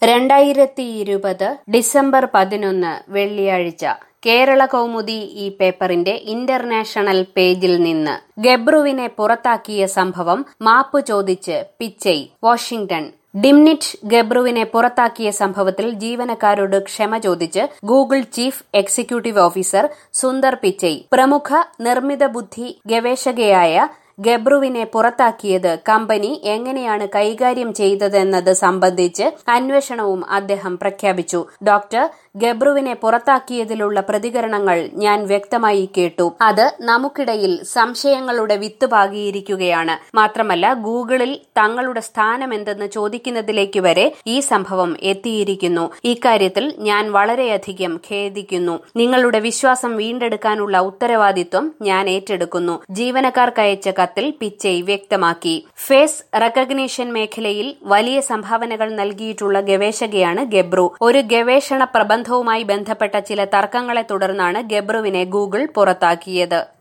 രണ്ടായിരത്തി ഇരുപത് ഡിസംബർ പതിനൊന്ന് വെള്ളിയാഴ്ച കേരള കൗമുദി ഈ പേപ്പറിന്റെ ഇന്റർനാഷണൽ പേജിൽ നിന്ന് ഗബ്രുവിനെ പുറത്താക്കിയ സംഭവം മാപ്പ് ചോദിച്ച് പിച്ചൈ വാഷിംഗ്ടൺ ഡിംനിറ്റ് ഗബ്രുവിനെ പുറത്താക്കിയ സംഭവത്തിൽ ജീവനക്കാരോട് ക്ഷമ ചോദിച്ച് Google chief executive officer Sundar Pichai പ്രമുഖ നിർമ്മിത ബുദ്ധി ഗവേഷകയായ ഗബ്രുവിനെ പുറത്താക്കിയത് കമ്പനി എങ്ങനെയാണ് കൈകാര്യം ചെയ്തതെന്നത് സംബന്ധിച്ച് അന്വേഷണവും അദ്ദേഹം പ്രഖ്യാപിച്ചു ഡോക്ടർ ഗബ്രുവിനെ പുറത്താക്കിയതിലുള്ള പ്രതികരണങ്ങൾ ഞാൻ വ്യക്തമായി കേട്ടു അത് നമുക്കിടയിൽ സംശയങ്ങളുടെ വിത്ത് പാകിയിരിക്കുകയാണ് മാത്രമല്ല ഗൂഗിളിൽ തങ്ങളുടെ സ്ഥാനം എന്തെന്ന് ചോദിക്കുന്നതിലേക്ക് വരെ ഈ സംഭവം എത്തിയിരിക്കുന്നു ഇക്കാര്യത്തിൽ ഞാൻ വളരെയധികം ഖേദിക്കുന്നു നിങ്ങളുടെ വിശ്വാസം വീണ്ടെടുക്കാനുള്ള ഉത്തരവാദിത്വം ഞാൻ ഏറ്റെടുക്കുന്നു ജീവനക്കാർക്കയച്ച കത്തിൽ പിച്ചൈ വ്യക്തമാക്കി ഫേസ് റെക്കഗ്നീഷൻ മേഖലയിൽ വലിയ സംഭാവനകൾ നൽകിയിട്ടുള്ള ഗവേഷകയാണ് ഗബ്രു ഒരു ഗവേഷണ പ്രബന്ധവുമായി ബന്ധപ്പെട്ട ചില തർക്കങ്ങളെ തുടർന്നാണ് ഗബ്രുവിനെ ഗൂഗിൾ പുറത്താക്കിയത്